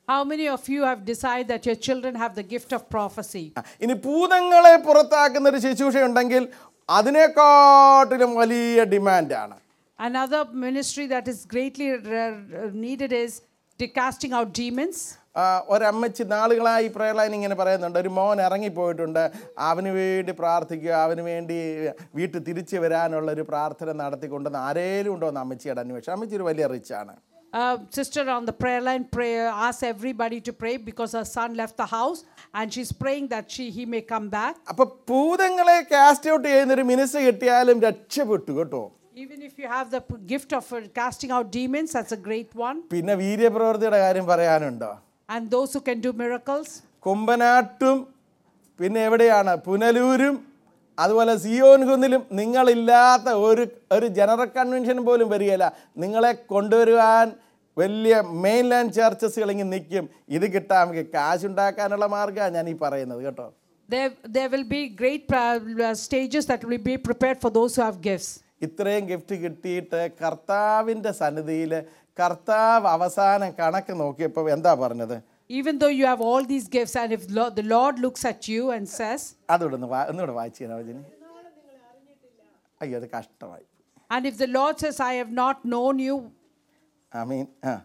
How many of you have decided that your children have the gift of prophecy? ആ, ഇനി ഭൂതങ്ങളെ പുറത്താക്കുന്ന ഒരു ശുശ്രൂഷയുണ്ടെങ്കിൽ അതിനെക്കാട്ടിലും വലിയ ഡിമാൻഡാണ് Another ministry that is greatly re- needed is the casting out demons. ആ, ഒരമ്മച്ചി നാളുകളായി പ്രയർലൈൻ ഇങ്ങനെ പറയുന്നുണ്ട് ഒരു മോൻ ഇറങ്ങിപ്പോയിട്ടുണ്ട് അവന് വേണ്ടി പ്രാർത്ഥിക്കുക അവന് വേണ്ടി വീട്ടിൽ തിരിച്ചു വരാനുള്ള ഒരു പ്രാർത്ഥന നടത്തിക്കൊണ്ടെന്ന് ആരേലും ഉണ്ടോ എന്ന് അമ്മച്ചിയുടെ അന്വേഷണം അമ്മച്ചി ഒരു വലിയ റിച്ചാണ് A sister on the prayer line pray, asks everybody to pray because her son left the house and she's praying that she, he may come back. അപ്പൊ ഭൂതങ്ങളെ കാസ്റ്റ് ഔട്ട് ചെയ്യുന്ന ഒരു മിനിസ് കിട്ടിയാലും രക്ഷപ്പെട്ടു കേട്ടോ Even if you have the p- gift of uh, casting out demons, that's a great one. പിന്നെ വീര്യപ്രവൃത്തിയുടെ കാര്യം പറയാനുണ്ടോ And those who can do miracles. കുമ്പനാട്ടും പിന്നെ എവിടെയാണ് പുനലൂരും അതുപോലെ സിയോൻ കുന്നിലും നിങ്ങളില്ലാത്ത ഒരു ഒരു ജനറൽ കൺവെൻഷൻ പോലും വരികയില്ല നിങ്ങളെ കൊണ്ടുവരുവാൻ വലിയ മെയിൻ ലാൻഡ് ചർച്ചസുകൾ ഇങ്ങനെ നിൽക്കും ഇത് കിട്ടാൻ നമുക്ക് കാശുണ്ടാക്കാനുള്ള മാർഗ്ഗമാണ് ഞാൻ ഈ പറയുന്നത് കേട്ടോ There, there will be great uh, stages that will be prepared for those who have gifts. ഇത്രയും ഗിഫ്റ്റ് കിട്ടിയിട്ട് കർത്താവിൻ്റെ സന്നിധിയിൽ കർത്താവ് അവസാനം കണക്ക് നോക്കിയപ്പോൾ എന്താ പറഞ്ഞത് Even though you have all these gifts, and if lo- the Lord looks at you and says, അതോടെ ഒന്ന് വാ- ഒന്നുകൂടെ വായിച്ചു തരാം രജനി അയ്യോ അത് കഷ്ടമായി and if the Lord says, I have not known you, I mean ആ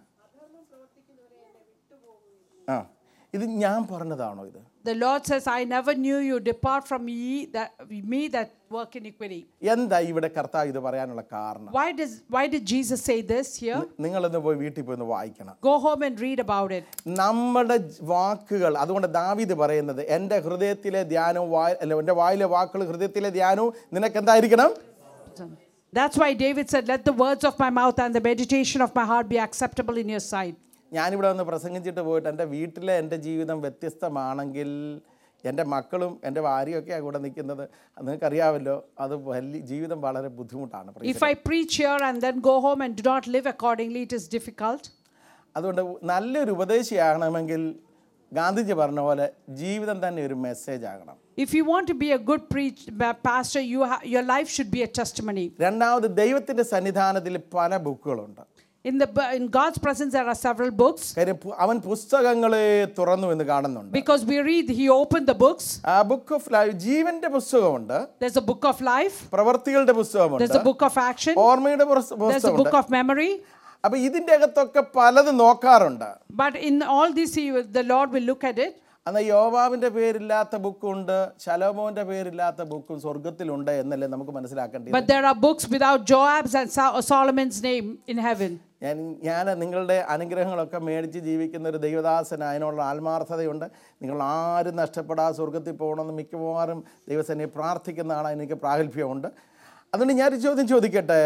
ആ ഇത് ഞാൻ പറഞ്ഞതാണോ ഇത് the Lord says, I never knew you, depart from me that, me that work iniquity. എന്താ ഇവിടെ കർത്താവ് ഇത് പറയാനുള്ള കാരണം Why, does, why did Jesus say this here? നിങ്ങളൊന്ന് പോയി വീട്ടിൽ പോയി ഒന്ന് വായിക്കണം Go home and read about it. നമ്മുടെ ജ് വാക്കുകൾ അതുകൊണ്ട് ദാവീദ് പറയുന്നത് എൻ്റെ ഹൃദയത്തിലെ ധ്യാനവും വായ അല്ല എൻ്റെ വായിലെ വാക്കുകൾ ഹൃദയത്തിലെ ധ്യാനവും നിനക്ക് എന്തായിരിക്കണം That's why David said, Let the words of my mouth and the meditation of my heart be acceptable in your sight. ഞാനിവിടെ വന്ന് പ്രസംഗിച്ചിട്ട് പോയിട്ട് എൻ്റെ വീട്ടിലെ എൻ്റെ ജീവിതം വ്യത്യസ്തമാണെങ്കിൽ എൻ്റെ മക്കളും എൻ്റെ ഭാര്യയൊക്കെയാണ് കൂടെ നിൽക്കുന്നത് നിങ്ങൾക്കറിയാമല്ലോ അത് വലിയ ജീവിതം വളരെ ബുദ്ധിമുട്ടാണ് പ്രിയ If I preach here and then go home and do not live accordingly, it is difficult. അതുകൊണ്ട് നല്ലൊരു ഉപദേശിയാകണമെങ്കിൽ ഗാന്ധിജി പറഞ്ഞ പോലെ ജീവിതം തന്നെ ഒരു മെസ്സേജ് ആകണം If you want to be a good preach, ba- pastor, you ha- your life should be a testimony. രണ്ടാമത് ദൈവത്തിൻ്റെ സന്നിധാനത്തിൽ പല ബുക്കുകളുണ്ട് In, the, bu- in God's presence, there are several books. കാര്യം പു- അവൻ പുസ്തകങ്ങളെ തുറന്നു എന്ന് കാണുന്നുണ്ട് Because we read, He opened the books. ആ ബുക്ക് ഓഫ് ലൈഫ് ജീവന്റെ പുസ്തകമുണ്ട് There's a book of life, പ്രവർത്തികളുടെ പുസ്തകമുണ്ട് there's a book of action, ഓർമ്മയുടെ പുസ്ത- there's a പുസ്തകമുണ്ട് book of memory. അപ്പൊ ഇതിന്റെ അകത്തൊക്കെ പലത് നോക്കാറുണ്ട് But in all this, he, will- the Lord will look at it. എന്നാൽ യോവാവിന്റെ പേരില്ലാത്ത ബുക്കുണ്ട് ശലോമോന്റെ പേരില്ലാത്ത ബുക്കും സ്വർഗത്തിലുണ്ട് എന്നല്ലേ നമുക്ക് മനസ്സിലാക്കേണ്ടത് But there are books without Joab's and Sol- Solomon's name in heaven. ഞാൻ ഞാൻ നിങ്ങളുടെ അനുഗ്രഹങ്ങളൊക്കെ മേടിച്ച് ജീവിക്കുന്ന ഒരു ദൈവദാസൻ അതിനുള്ള ആത്മാർത്ഥതയുണ്ട് നിങ്ങൾ ആരും നഷ്ടപ്പെടാതെ സ്വർഗത്തിൽ പോകണമെന്ന് മിക്കവാറും ദൈവസേനയെ പ്രാർത്ഥിക്കുന്നതാണ് എനിക്ക് പ്രാഗൽഭ്യമുണ്ട് അതുകൊണ്ട് ഞാനൊരു ചോദ്യം ചോദിക്കട്ടെ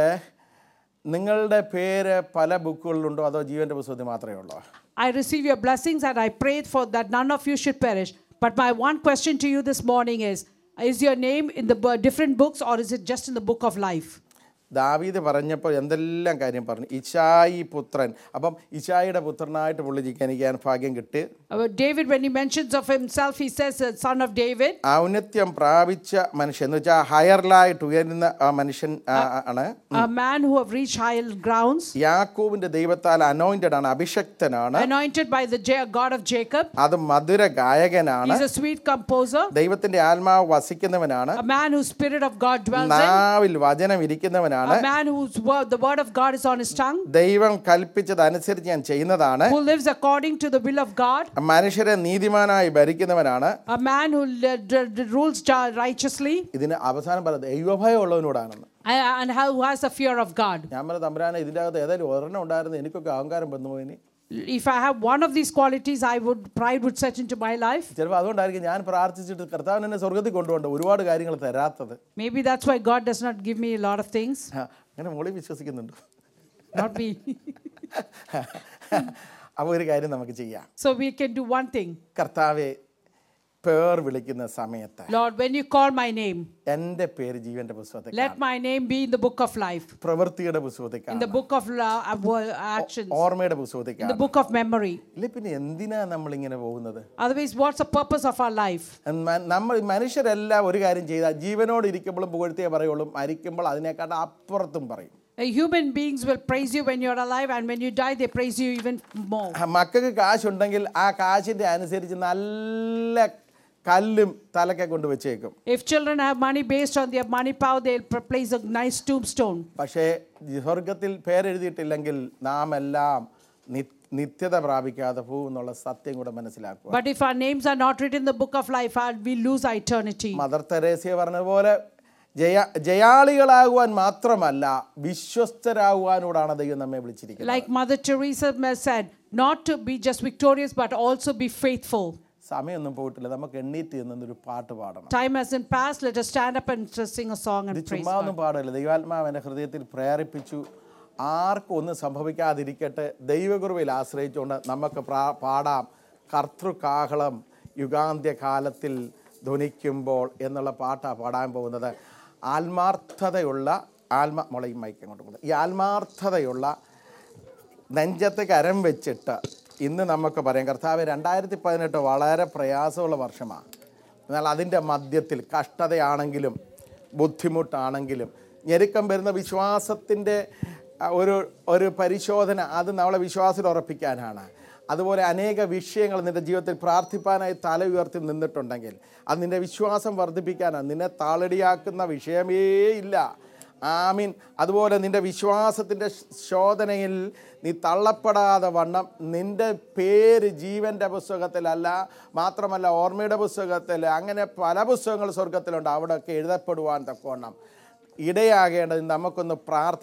നിങ്ങളുടെ പേര് പല ബുക്കുകളിലുണ്ടോ അതോ ജീവൻ്റെ പുസ്തകത്തിൽ മാത്രമേ ഉള്ളൂ I receive your blessings and I pray for that none of you should perish. But my one question to you this morning is Is your name in the bu- different books or is it just in the book of life? ദാവീദ് പറഞ്ഞപ്പോൾ എന്തെല്ലാം കാര്യം പറഞ്ഞു ഇശായി പുത്രൻ അപ്പം ഇശായിയുടെ പുത്രനായിട്ട് പുള്ളി ജീവിക്കാൻ ഭാഗ്യം കിട്ടി Uh, David, when he mentions of himself, he says, uh, Son of David. ഔന്നത്യം പ്രാപിച്ച മനുഷ്യൻ എന്ന് വെച്ചാൽ ഹയർലായിട്ട് ഉയരുന്ന ആ മനുഷ്യൻ ആ, ആണ് A man who have reached higher grounds, യാക്കോബിന്റെ ദൈവത്താൽ അനോയിന്റഡ് ആണ് അഭിഷക്തനാണ് anointed by the Ja- God of Jacob. അത് മധുര ഗായകനാണ് He's a sweet composer, ദൈവത്തിന്റെ ആത്മാവ് വസിക്കുന്നവനാണ് a man whose spirit of God dwells in, നാവിൽ വചനം ഇരിക്കുന്നവനാണ് a man whose word, the word of God is on his tongue, ദൈവം കൽപ്പിച്ചതനുസരിച്ച് ഞാൻ ചെയ്യുന്നതാണ് who lives according to the will of God, മനുഷ്യരെ നീതിമാനായി ഭരിക്കുന്നവനാണ് a man who li- d- d- rules ju- righteously, ഇതിന് അവസാനം പറയുന്നത് ദൈവഭയം ഉള്ളവനോടാണെന്ന് and and how- who has a fear of God. ഞാൻ പറഞ്ഞ തമ്പുരാനെ ഇതിൻ്റെ അകത്ത് ഏതായാലും ഒരെണ്ണം ഉണ്ടായിരുന്നു എനിക്കൊക്കെ അഹങ്കാരം വന്നു പോയിന് If I have one of these qualities, I would pride would set into my life. ചിലപ്പോൾ അതുകൊണ്ടായിരിക്കും ഞാൻ പ്രാർത്ഥിച്ചിട്ട് കർത്താവിനെ എന്നെ സ്വർഗത്തിൽ കൊണ്ടുപോകണ്ട ഒരുപാട് കാര്യങ്ങൾ തരാത്തത് Maybe that's why God does not give me a lot of things. ആ, അങ്ങനെ മോളി വിശ്വസിക്കുന്നുണ്ട് Not me. അപ്പോൾ ഒരു കാര്യം നമുക്ക് ചെയ്യാം so we can do one thing. കർത്താവെ പേർ വിളിക്കുന്ന സമയത്ത് Lord, when you call my name, എൻ്റെ പേര് ജീവന്റെ പുസ്തകത്തിൽ let my name be in the book of life, പ്രവൃത്തിയുടെ പുസ്തകത്തിൽ in the കാണാം. book of la- uh, wo- actions, ഓർമ്മയുടെ പുസ്തകത്തിൽ in the കാണാം. book of memory. ഇല്ല പിന്നെ എന്തിനാ നമ്മൾ ഇങ്ങനെ പോകുന്നത് Otherwise, what's the purpose of our life? മ- നമ്മൾ മനുഷ്യരെല്ലാം ഒരു കാര്യം ചെയ്താൽ ജീവനോട് ഇരിക്കുമ്പോഴും പുകഴ്ത്തിയേ പറയുള്ളൂ മരിക്കുമ്പോൾ അതിനേക്കാട്ട് അപ്പുറത്തും പറയും Uh, human beings will praise you when you're alive, and when you die, they praise you even more. ആ മക്കൾക്ക് കാശുണ്ടെങ്കിൽ ആ കാശിൻ്റെ അനുസരിച്ച് നല്ല കല്ലും തലക്കെ കൊണ്ട് വെച്ചേക്കും If children have money based on their money power, they'll pr- place a nice tombstone. പക്ഷേ സ്വർഗത്തിൽ പേരെഴുതിയിട്ടില്ലെങ്കിൽ നാം എല്ലാം നി- നിത്യത പ്രാപിക്കാതെ പോകും എന്നുള്ള സത്യം കൂടെ മനസ്സിലാക്കുക But if our names are not written in the book of life, our- we lose our eternity. Mother Teresa പറഞ്ഞതുപോലെ ജയ ജയാളികളാകുവാൻ മാത്രമല്ല വിശ്വസ്തരാകുവാനൂടാണ് ദൈവം നമ്മെ വിളിച്ചിരിക്കുന്നത് Like Mother Teresa has said, not to be just victorious, but also be faithful. സമയമൊന്നും പോയിട്ടില്ല നമുക്ക് എണ്ണീറ്റ് നിന്നൊരു പാട്ട് പാടണം Time hasn't passed. Let us stand up and just sing a song ഇത് and praise ചുമ്മാ God. ഒന്നും പാടില്ല ദൈവാത്മാവ് എൻ്റെ ഹൃദയത്തിൽ പ്രേരിപ്പിച്ചു ആർക്കും ഒന്നും സംഭവിക്കാതിരിക്കട്ടെ ദൈവകുറുവിൽ ആശ്രയിച്ചുകൊണ്ട് നമുക്ക് പ്രാ- പാടാം കർത്തൃകാഹളം യുഗാന്ത്യ കാലത്തിൽ ധ്വനിക്കുമ്പോൾ എന്നുള്ള പാട്ടാണ് പാടാൻ പോകുന്നത് ആത്മാർത്ഥതയുള്ള ആത്മ മുളയും മൈക്ക് അങ്ങോട്ട് കൊടുത്തു. ഈ ആത്മാർത്ഥതയുള്ള നെഞ്ചത്ത് കരം വെച്ചിട്ട് ഇന്ന് നമുക്ക് പറയാം കർത്താവ് രണ്ടായിരത്തി പതിനെട്ട് വളരെ പ്രയാസമുള്ള വർഷമാണ് എന്നാൽ അതിൻ്റെ മധ്യത്തിൽ കഷ്ടതയാണെങ്കിലും ബുദ്ധിമുട്ടാണെങ്കിലും ഞെരുക്കം വരുന്ന വിശ്വാസത്തിൻ്റെ അഹ്, ഒരു ഒരു പരിശോധന അത് നമ്മളെ വിശ്വാസത്തിൽ ഉറപ്പിക്കാനാണ് അതുപോലെ അനേക വിഷയങ്ങൾ നിൻ്റെ ജീവിതത്തിൽ പ്രാർത്ഥിപ്പാനായി തല ഉയർത്തി നിന്നിട്ടുണ്ടെങ്കിൽ അത് നിൻ്റെ വിശ്വാസം വർദ്ധിപ്പിക്കാനാണ് നിന്നെ താളടിയാക്കുന്ന വിഷയമേ ഇല്ല ആമീൻ അതുപോലെ നിന്റെ വിശ്വാസത്തിൻ്റെ ശോധനയിൽ നീ തള്ളപ്പെടാതെ വണ്ണം നിന്റെ പേര് ജീവൻ്റെ പുസ്തകത്തിലല്ല മാത്രമല്ല ഓർമ്മയുടെ പുസ്തകത്തിൽ അങ്ങനെ പല പുസ്തകങ്ങൾ സ്വർഗത്തിലുണ്ട് അവിടെയൊക്കെ എഴുതപ്പെടുവാൻ തക്കവണ്ണം ഇടയാകേണ്ടത് നമുക്കൊന്ന് പ്രാർത്ഥി